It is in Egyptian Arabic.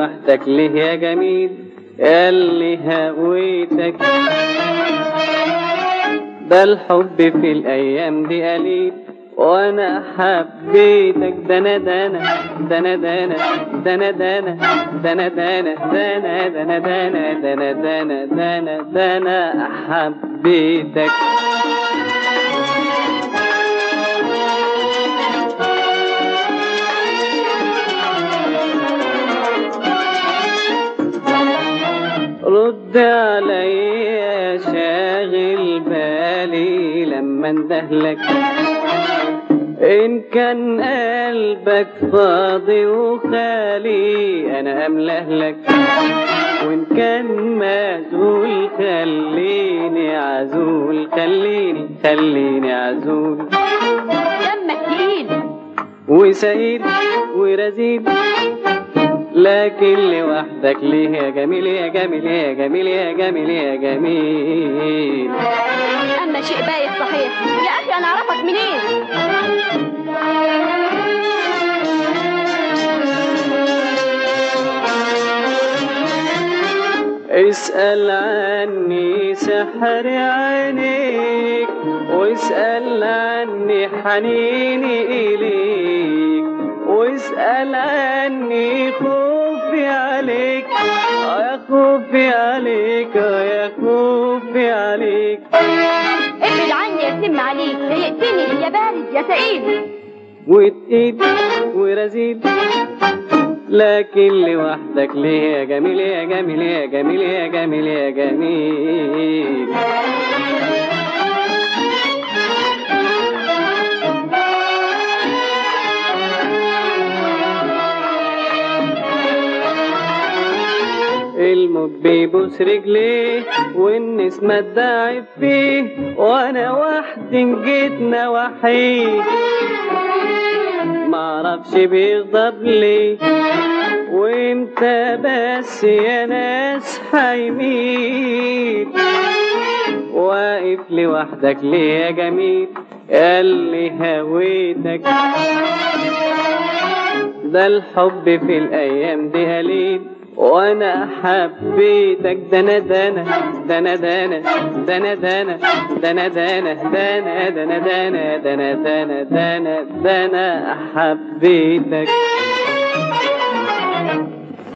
لوحدك ليه يا جميل اللي هويتك ده الحب في الايام دي قليل وانا حبيتك دنا دنا دنا دنا دنا دنا دنا دنا دنا دنا دنا دنا دنا دنا دنا حبيتك رد عليا شاغل بالي لما اندهلك إن كان قلبك فاضي وخالي أنا أملأ لك وإن كان مشغول خليني عزول خليني خليني عزول دمك تقيل وسعيد ورزيد لكن لوحدك ليه يا جميل يا جميل يا جميل يا جميل يا جميل اما شيء بايت صحيح يا اخي انا اعرفك منين اسأل عني سحر عينيك واسأل عني حنيني إليك واسأل عني خوفي عليك آه يا خوفي عليك آه يا خوفي عليك ابعد عني يا سم عليك ضايقتني يا بارد يا سعيد وتقيد ورزيد لكن لوحدك ليه يا جميل يا جميل يا جميل يا جميل يا جميل الموت بيبوس رجليه والنسمة تداعب فيه وانا وحدي جيتنا وحيد معرفش بيغضب ليه وامتى بس يا ناس هيميت واقف لوحدك ليه يا جميل اللي هويتك ده الحب في الايام دي قليل وانا حبيتك دنا دنا دنا دنا دنا دنا دنا دنا دنا دنا دنا دنا دنا دنا دنا حبيتك